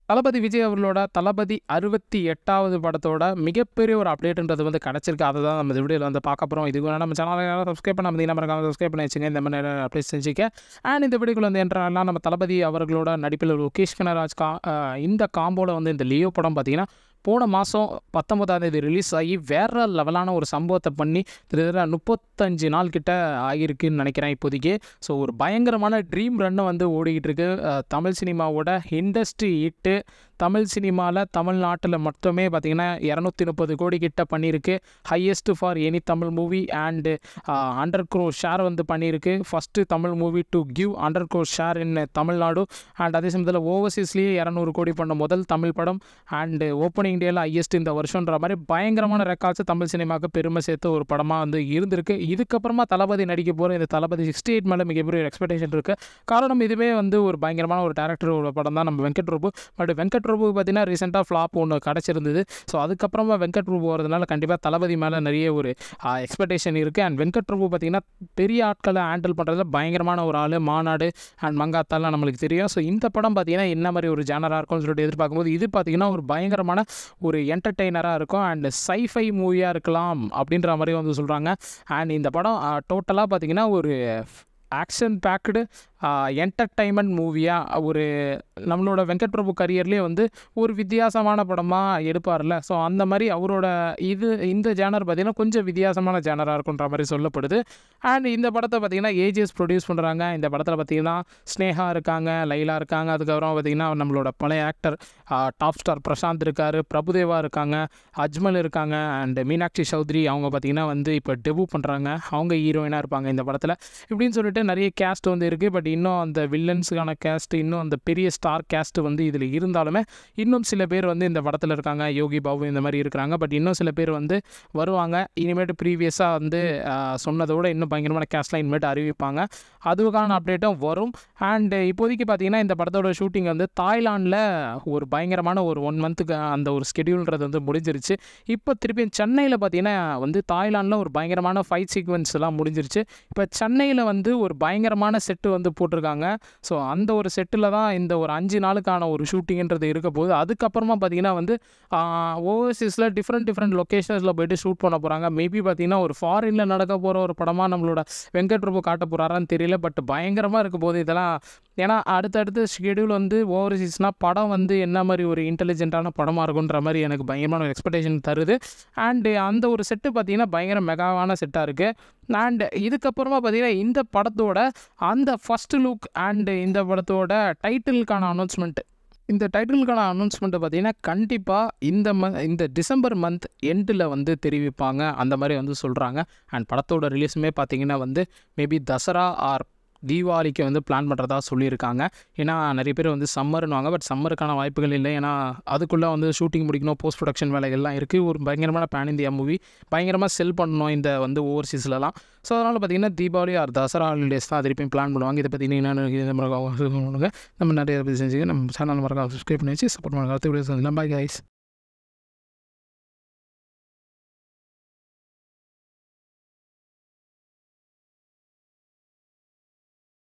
தளபதி விஜய் அவர்களோட தளபதி அறுபத்தி எட்டாவது படத்தோட மிகப்பெரிய ஒரு அப்டேட்ன்றது வந்து கிடச்சிருக்கு அதை தான் நம்ம இந்த வீடியோவில் வந்து பார்க்க போகிறோம் இதுக்கு வேணா நம்ம சேனலை யாரும் சப்ஸ்கிரைப் பண்ண நம்ம மறக்காம சப்ஸ்கிரைப் பண்ணி வச்சுங்க இந்த மாதிரி அப்டேட் செஞ்சுக்க அண்ட் இந்த வீடியோக்குள்ள வந்து என்றாலாம் நம்ம தளபதி அவர்களோட நடிப்பில் லோகேஷ் கனராஜ் கா அஹ் இந்த காம்போவில் வந்து இந்த லியோ படம் பார்த்தீங்கன்னா போன மாதம் பத்தொன்பதாம் தேதி ரிலீஸ் ஆகி வேறு லெவலான ஒரு சம்பவத்தை பண்ணி கிட்டத்தட்ட முப்பத்தஞ்சு நாள் கிட்ட ஆகியிருக்குன்னு நினைக்கிறேன் இப்போதைக்கு ஸோ ஒரு பயங்கரமான ட்ரீம் ரன்னு வந்து ஓடிக்கிட்டு இருக்கு அஹ் தமிழ் சினிமாவோட இண்டஸ்ட்ரி ஹிட்டு தமிழ் சினிமாவில் தமிழ்நாட்டில் மட்டுமே பார்த்திங்கன்னா இரநூத்தி முப்பது கோடி கிட்ட பண்ணியிருக்கு highest for any Tamil movie and under gross share வந்து பண்ணியிருக்கு first Tamil movie to give under gross share in Tamil Nadu and அதே சமயத்தில் ஓவர்சீஸ்லேயே இரநூறு கோடி பண்ண முதல் தமிழ் படம் அண்டு ஓப்பனிங் டேயில் ஹையஸ்ட் இந்த வருஷன்ற மாதிரி பயங்கரமான ரெக்கார்ட்ஸ் தமிழ் சினிமாவுக்கு பெருமை சேர்த்த ஒரு படமாக வந்து இருந்திருக்கு இதுக்கப்புறமா தளபதி நடிக்க போகிற இந்த தளபதி சிக்ஸ்டி எயிட் மேலே மிகப்பெரிய ஒரு எக்ஸ்பெக்டேஷன் இருக்குது காரணம் இதுவே வந்து ஒரு பயங்கரமான ஒரு டேரக்டரோட படம் தான் நம்ம வெங்கட் பிரபு பட் வெங்கட் பிரபு பார்த்தீங்கன்னா ரீசெண்டாக ஃப்ளாப் ஒன்று கிடச்சிருந்தது ஸோ அதுக்கப்புறமா வெங்கட் பிரபு வரதுனால கண்டிப்பாக தளபதி மேலே நிறைய ஒரு எக்ஸ்பெக்டேஷன் இருக்குது அண்ட் வெங்கட் பிரபு பார்த்தீங்கன்னா பெரிய ஆட்களை ஹேண்டில் பண்ணுறதுல பயங்கரமான ஒரு ஆள் மாநாடு அண்ட் மங்காத்தாலாம் நம்மளுக்கு தெரியும் ஸோ இந்த படம் பார்த்தீங்கன்னா என்ன மாதிரி ஒரு ஜானராக இருக்கும்னு சொல்லிட்டு எதிர்பார்க்கும்போது இது பார்த்தீங்கன்னா ஒரு பயங்கரமான ஒரு என்டர்டெய்னராக இருக்கும் அண்ட் சைஃபை மூவியாக இருக்கலாம் அப்படின்ற மாதிரி வந்து சொல்கிறாங்க அண்ட் இந்த படம் டோட்டலாக பார்த்தீங்கன்னா ஒரு ஆக்ஷன் பேக்டு என்டர்டைன்மெண்ட் மூவியாக ஒரு நம்மளோட வெங்கட் பிரபு கரியர்லேயே வந்து ஒரு வித்தியாசமான படமாக எடுப்பார்ல ஸோ அந்த மாதிரி அவரோட இது இந்த ஜேனர் பார்த்திங்கன்னா கொஞ்சம் வித்தியாசமான ஜேனராக இருக்குன்ற மாதிரி சொல்லப்படுது அண்ட் இந்த படத்தை பார்த்திங்கன்னா ஏஜிஎஸ் ப்ரொடியூஸ் பண்ணுறாங்க இந்த படத்தில் பார்த்திங்கன்னா ஸ்னேகா இருக்காங்க லைலா இருக்காங்க அதுக்கப்புறம் பார்த்திங்கன்னா நம்மளோட பழைய ஆக்டர் டாப் ஸ்டார் பிரசாந்த் இருக்கார் பிரபுதேவா இருக்காங்க அஜ்மல் இருக்காங்க அண்ட் மீனாட்சி சௌத்ரி அவங்க பார்த்திங்கன்னா வந்து இப்போ டெபு பண்ணுறாங்க அவங்க ஹீரோயினாக இருப்பாங்க இந்த படத்தில் இப்படின்னு சொல்லிட்டு நிறைய கேஸ்ட் வந்து இருக்குது பட் இன்னும் அந்த வில்லன்ஸுக்கான கேஸ்ட் இன்னும் அந்த பெரிய ஸ்டார் கேஸ்ட் வந்து இதில் இருந்தாலுமே இன்னும் சில பேர் வந்து இந்த படத்தில் இருக்காங்க யோகி பாபு இந்த மாதிரி இருக்கிறாங்க பட் இன்னும் சில பேர் வந்து வருவாங்க இனிமேட்டு ப்ரீவியஸாக வந்து ஆஹ், சொன்னதோட இன்னும் பயங்கரமான கேஸ்ட்லாம் இனிமேட்டு அறிவிப்பாங்க அதுக்கான அப்டேட்டும் வரும் அண்டு இப்போதைக்கு பார்த்தீங்கன்னா இந்த படத்தோட ஷூட்டிங் வந்து தாய்லாண்டில் ஒரு பயங்கரமான ஒரு ஒன் மந்த்துக்கு அந்த ஒரு ஸ்கெடியூல்ன்றது வந்து முடிஞ்சிருச்சு இப்போ திருப்பி சென்னையில் பார்த்தீங்கன்னா வந்து தாய்லாண்டில் ஒரு பயங்கரமான ஃபைட் சீக்வன்ஸ் எல்லாம் முடிஞ்சிருச்சு இப்போ சென்னையில் வந்து ஒரு பயங்கரமான செட்டு வந்து போட்டிருக்காங்க ஸோ அந்த ஒரு செட்டில் தான் இந்த ஒரு அஞ்சு நாளுக்கான ஒரு ஷூட்டிங்ன்றது இருக்க போகுது அதுக்கப்புறமா பார்த்தீங்கன்னா வந்து ஓவர்சீஸில் டிஃப்ரெண்ட் டிஃப்ரெண்ட் லொக்கேஷன்ஸில் போயிட்டு ஷூட் பண்ண போகிறாங்க மேபி பார்த்தீங்கன்னா ஒரு ஃபாரினில் நடக்க போகிற ஒரு படமாக நம்மளோட வெங்கட் பிரபு காட்ட போகிறாரான்னு தெரியல பட் பயங்கரமாக இருக்க போது இதெல்லாம் ஏன்னா அடுத்தடுத்து ஷெடியூல் வந்து ஓவர்சீஸ்னால் படம் வந்து என்ன மாதிரி ஒரு இன்டெலிஜென்ட்டான படமாக இருக்குன்ற மாதிரி எனக்கு பயங்கரமான ஒரு எக்ஸ்பெக்டேஷன் தருது அண்டு அந்த ஒரு செட்டு பார்த்தீங்கன்னா பயங்கர மெகாவான செட்டாக இருக்குது அண்ட் இதுக்கப்புறமா பார்த்தீங்கன்னா இந்த படத்தோட அந்த ஃபஸ்ட்டு லுக் அண்டு இந்த படத்தோட டைட்டிலுக்கான அனௌன்ஸ்மெண்ட் இந்த டைட்டிலுக்கான அனௌன்ஸ்மெண்ட்டை பார்த்தீங்கன்னா கண்டிப்பாக இந்த ம இந்த டிசம்பர் மந்த் எண்டில் வந்து தெரிவிப்பாங்க அந்த மாதிரி வந்து சொல்கிறாங்க அண்ட் படத்தோட ரிலீஸுமே பார்த்தீங்கன்னா வந்து மேபி தசரா ஆர் தீபாவளிக்கு வந்து பிளான் பண்ணுறதா சொல்லியிருக்காங்க ஏன்னா நிறைய பேர் வந்து சம்மர்னுவாங்க பட் சம்மருக்கான வாய்ப்புகள் இல்லை ஏன்னா அதுக்குள்ளே வந்து ஷூட்டிங் முடிக்கணும் போஸ்ட் ப்ரொடக்ஷன் வேலைகள்லாம் இருக்குது ஒரு பயங்கரமான பேன் இந்தியா மூவி பயங்கரமாக செல் பண்ணணும் இந்த வந்து ஓவர்சீஸ்லலாம் ஸோ அதனால் பார்த்தீங்கன்னா தீபாவளி ஆர் தசரா ஹாலிடேஸ் தான் திருப்பி பிளான் பண்ணுவாங்க இதை பற்றி நீங்கள் என்ன இந்த மாதிரி நம்ம நிறைய பற்றி செஞ்சுக்க நம்ம சேனல் மறக்காம சப்ஸ்கிரைப் பண்ணி வச்சு சப்போர்ட் பண்ணுங்க அடுத்த வீடியோஸ் வந்து பாய் கைஸ்